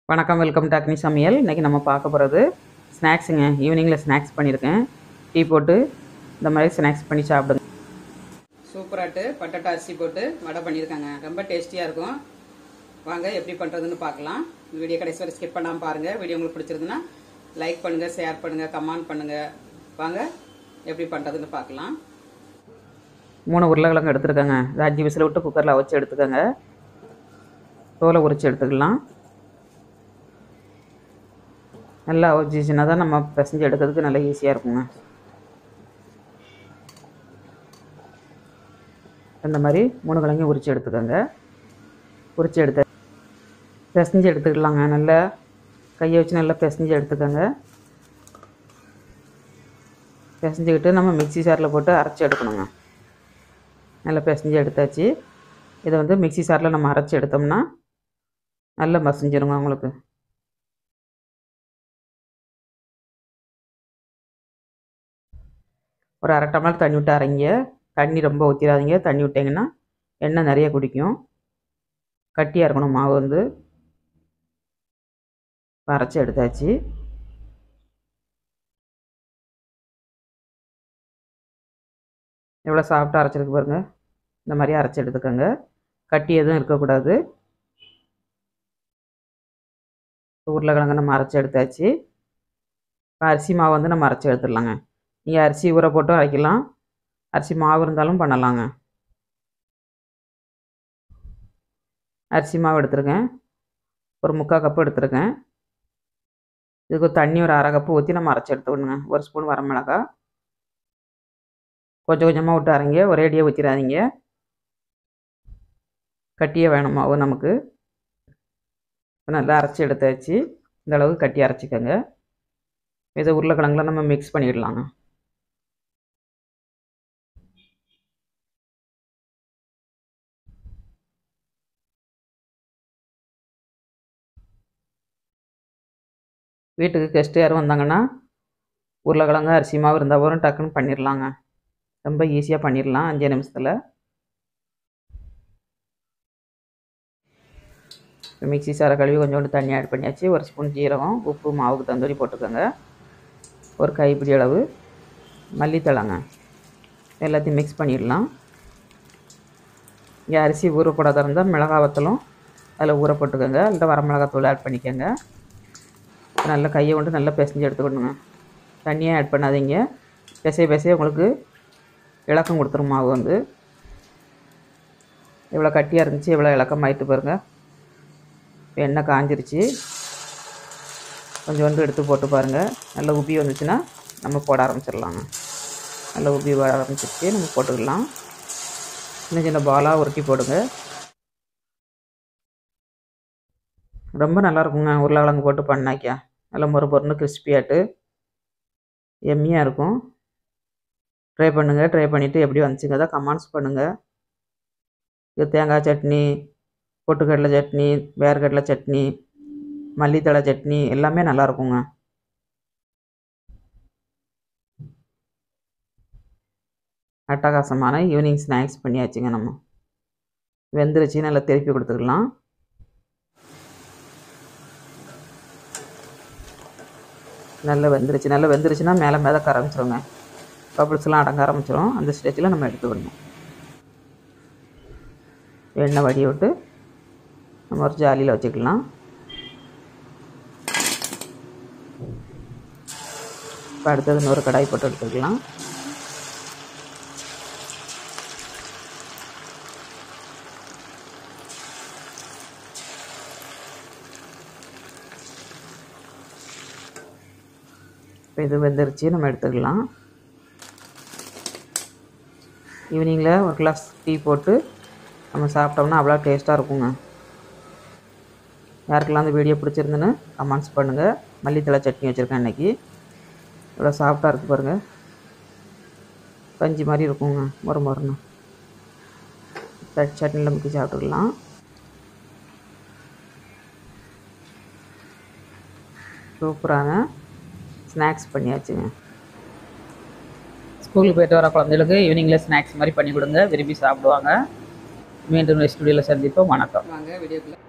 வணக்கம் welcome to அக்னி சமையல் இன்றைக்கி நம்ம பார்க்க போகிறது ஸ்நாக்ஸுங்க ஈவினிங்கில் ஸ்நாக்ஸ் பண்ணியிருக்கேன் டீ போட்டு இந்த மாதிரி ஸ்நாக்ஸ் பண்ணி சாப்பிடுங்க சூப்பராட்டு பட்டாட்டா அரிசி போட்டு வடை பண்ணியிருக்காங்க ரொம்ப டேஸ்டியாக இருக்கும் வாங்க எப்படி பண்ணுறதுன்னு பார்க்கலாம் இந்த வீடியோ கடைசி வரை ஸ்கிப் பண்ணாமல் பாருங்கள் வீடியோ உங்களுக்கு பிடிச்சிருந்துன்னா லைக் பண்ணுங்கள் ஷேர் பண்ணுங்கள் கமெண்ட் பண்ணுங்கள் வாங்க எப்படி பண்ணுறதுன்னு பார்க்கலாம் மூணு உருளைக்கிழங்கு எடுத்துருக்கேங்க இது அஞ்சு விசில் விட்டு குக்கரில் வச்சு எடுத்துக்கோங்க தோலை உரிச்சு எடுத்துக்கலாம் நல்லா அவிச்சிச்சுன்னா தான் நம்ம பிசைஞ்சு எடுக்கிறதுக்கு நல்லா ஈஸியாக இருக்குங்க இந்த மாதிரி மூணு கிழங்கையும் உரித்து எடுத்துக்கோங்க உரித்து எடுத்து பிசைஞ்சு எடுத்துக்கலாங்க நல்லா கையை வச்சு நல்லா பிசைஞ்சு எடுத்துக்கோங்க பிசைஞ்சுக்கிட்டு நம்ம மிக்ஸி சாரில் போட்டு அரைச்சி எடுக்கணுங்க நல்லா பிசைஞ்சு எடுத்தாச்சு இதை வந்து மிக்ஸி சாரில் நம்ம அரைச்சி எடுத்தோம்னா நல்லா மசிஞ்சிருங்க உங்களுக்கு ஒரு அரை டம்ளர் தண்ணி விட்டு அரைங்க தண்ணி ரொம்ப ஊற்றிடாதீங்க தண்ணி விட்டிங்கன்னா எண்ணெய் நிறைய குடிக்கும் கட்டியாக இருக்கணும் மாவு வந்து அரைச்சி எடுத்தாச்சு எவ்வளோ சாஃப்டாக அரைச்சிருக்கு பாருங்கள் இந்த மாதிரி அரைச்சி எடுத்துக்கோங்க கட்டி எதுவும் இருக்கக்கூடாது உருளைக்கிழங்கு நம்ம அரைச்சி எடுத்தாச்சு இப்போ அரிசி மாவு வந்து நம்ம அரைச்சி எடுத்துடலாங்க நீங்கள் அரிசி ஊற போட்டும் அரைக்கலாம் அரிசி மாவு இருந்தாலும் பண்ணலாங்க அரிசி மாவு எடுத்துருக்கேன் ஒரு முக்கால் கப்பு எடுத்துருக்கேன் இதுக்கு தண்ணி ஒரு அரை கப்பு ஊற்றி நம்ம அரைச்சி எடுத்துக்கணுங்க ஒரு ஸ்பூன் வரமிளகா கொஞ்சம் கொஞ்சமாக விட்டு அரைங்க ஒரேடியாக ஊற்றிடாதீங்க கட்டியே வேணும் மாவு நமக்கு நல்லா அரைச்சி எடுத்தாச்சு இந்த அளவுக்கு கட்டி அரைச்சிக்கோங்க இதை உருளைக்கிழங்குல நம்ம மிக்ஸ் பண்ணிடலாங்க வீட்டுக்கு கெஸ்ட்டு யாரும் வந்தாங்கன்னா உருளைக்கிழங்கு அரிசி மாவு இருந்தால் வரும் டக்குன்னு பண்ணிடலாங்க ரொம்ப ஈஸியாக பண்ணிடலாம் அஞ்சு நிமிஷத்தில் மிக்ஸி சாரை கழுவி கொஞ்சோண்டு தண்ணி ஆட் பண்ணியாச்சு ஒரு ஸ்பூன் ஜீரகம் உப்பு மாவுக்கு தந்தூரி போட்டுக்கோங்க ஒரு கைப்பிடி அளவு மல்லித்தழைங்க எல்லாத்தையும் மிக்ஸ் பண்ணிடலாம் இங்கே அரிசி ஊற போடாத இருந்தால் மிளகா வத்தலும் அதில் ஊற போட்டுக்கோங்க இல்லை வரமிளகாத்தூள் ஆட் பண்ணிக்கோங்க நல்லா கையை கொண்டு நல்லா பிசைஞ்சு எடுத்துக்கணுங்க தண்ணியே ஆட் பண்ணாதீங்க பிசைய பிசைய உங்களுக்கு இலக்கம் கொடுத்துரும் மாவு வந்து எவ்வளோ கட்டியாக இருந்துச்சு எவ்வளோ இலக்கம் ஆயிட்டு பாருங்கள் எண்ணெய் காஞ்சிருச்சு கொஞ்சோண்டு எடுத்து போட்டு பாருங்கள் நல்ல உப்பி வந்துச்சுன்னா நம்ம போட ஆரம்பிச்சிடலாங்க நல்ல உப்பி வர ஆரம்பிச்சிருச்சு நம்ம போட்டுக்கலாம் சின்ன சின்ன பாலாக உருட்டி போடுங்க ரொம்ப நல்லா இருக்குங்க உருளைக்கிழங்கு போட்டு பண்ணாக்கியா நல்லா மொறு பொருன்னு கிறிஸ்பியாட்டு எம்மியாக இருக்கும் ட்ரை பண்ணுங்கள் ட்ரை பண்ணிவிட்டு எப்படி வந்துச்சுங்க தான் கமெண்ட்ஸ் பண்ணுங்கள் இது தேங்காய் சட்னி பொட்டுக்கடலை சட்னி வேர்க்கடலை சட்னி மல்லித்தழை சட்னி எல்லாமே நல்லா இருக்குங்க அட்டகாசமான ஈவினிங் ஸ்நாக்ஸ் பண்ணியாச்சுங்க நம்ம வெந்துருச்சு நல்லா திருப்பி கொடுத்துக்கலாம் நல்லா வெந்துருச்சு நல்லா வெந்துருச்சுன்னா மேலே மிதக்க ஆரம்பிச்சிருங்க பபிள்ஸ்லாம் அடங்க ஆரம்பிச்சிடும் அந்த ஸ்டேஜில் நம்ம எடுத்து விடணும் எண்ணெய் வடி விட்டு நம்ம ஒரு ஜாலியில் வச்சுக்கலாம் இப்போ அடுத்தது இன்னொரு கடாய் போட்டு எடுத்துக்கலாம் இப்போ இது வெந்துருச்சு நம்ம எடுத்துக்கலாம் ஈவினிங்கில் ஒரு கிளாஸ் டீ போட்டு நம்ம சாப்பிட்டோம்னா அவ்வளோ டேஸ்ட்டாக இருக்குங்க யாருக்கெல்லாம் அந்த வீடியோ பிடிச்சிருந்துன்னு கமெண்ட்ஸ் பண்ணுங்கள் மல்லித்தலை சட்னி வச்சுருக்கேன் இன்றைக்கி இவ்வளோ சாஃப்டாக இருக்குது பாருங்கள் பஞ்சு மாதிரி இருக்குங்க மொறு மொறுன்னு சட்னியில் முக்கி சாப்பிட்டுக்கலாம் சூப்பரான ஸ்நாக்ஸ் பண்ணியாச்சுங்க ஸ்கூலுக்கு போயிட்டு வர குழந்தைகளுக்கு ஈவினிங்கில் ஸ்நாக்ஸ் மாதிரி பண்ணி கொடுங்க விரும்பி சாப்பிடுவாங்க மீண்டும் ஸ்டுடியோவில் சந்திப்போம் வணக்கம் வாங்க வீடியோக்குள்ள